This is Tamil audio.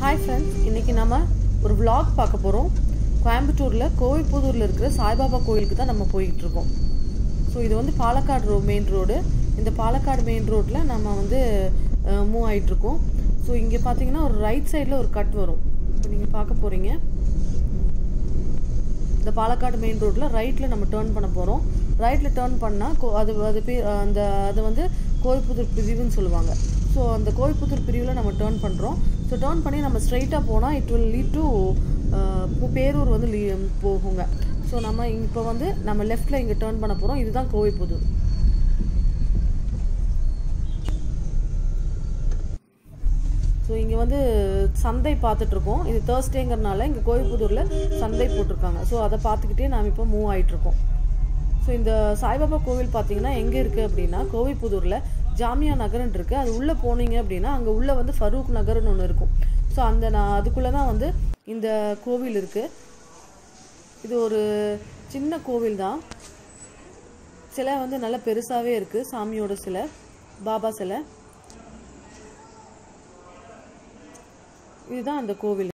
ஹாய் ஃப்ரெண்ட்ஸ் இன்னைக்கு நம்ம ஒரு vlog பார்க்க போகிறோம் கோயம்புத்தூரில் கோவில்புதூரில் இருக்கிற சாய்பாபா கோயிலுக்கு தான் நம்ம போய்கிட்டு இருக்கோம் ஸோ இது வந்து பாலக்காடு ரோ மெயின் ரோடு இந்த பாலக்காடு மெயின் ரோட்டில் நம்ம வந்து மூவ் ஆகிட்டுருக்கோம் ஸோ இங்கே பார்த்தீங்கன்னா ஒரு ரைட் சைடில் ஒரு கட் வரும் இப்போ நீங்கள் பார்க்க போகிறீங்க இந்த பாலக்காடு மெயின் ரோட்டில் ரைட்டில் நம்ம டேர்ன் பண்ண போகிறோம் ரைட்டில் டேர்ன் பண்ணால் கோ அது அது பேர் அந்த அது வந்து கோவில்புத்தூர் பிரிவுன்னு சொல்லுவாங்க ஸோ அந்த கோவில்புத்தூர் பிரிவில் நம்ம டேர்ன் பண்ணுறோம் ஸோ டேர்ன் பண்ணி நம்ம ஸ்ட்ரைட்டாக போனால் it will lead to Perur வந்து லீ போகுங்க ஸோ நம்ம இப்போ வந்து நம்ம லெஃப்ட்டில் இங்கே டேர்ன் பண்ண போகிறோம் இதுதான் கோவில்புதூர் ஸோ இங்கே வந்து சந்தை பார்த்துட்ருக்கோம் இது தேர்ஸ்டேங்கிறனால இங்கே கோவில்புதூரில் சந்தை போட்டிருக்காங்க ஸோ அதை பார்த்துக்கிட்டே நாம் இப்போ மூவ் ஆகிட்ருக்கோம் ஸோ இந்த சாய்பாபா கோவில் பார்த்தீங்கன்னா எங்கே இருக்குது அப்படின்னா கோவில்புதூரில் ஜாமியா நகர்னு இருக்குது அது உள்ளே போனீங்க அப்படின்னா அங்கே உள்ளே வந்து ஃபரூக் நகர்னு ஒன்று இருக்கும் ஸோ அந்த நான் அதுக்குள்ளே தான் வந்து இந்த கோவில் இருக்குது இது ஒரு சின்ன கோவில் தான் சிலை வந்து நல்ல பெருசாகவே இருக்குது சாமியோட சிலை பாபா சிலை இதுதான் அந்த கோவில்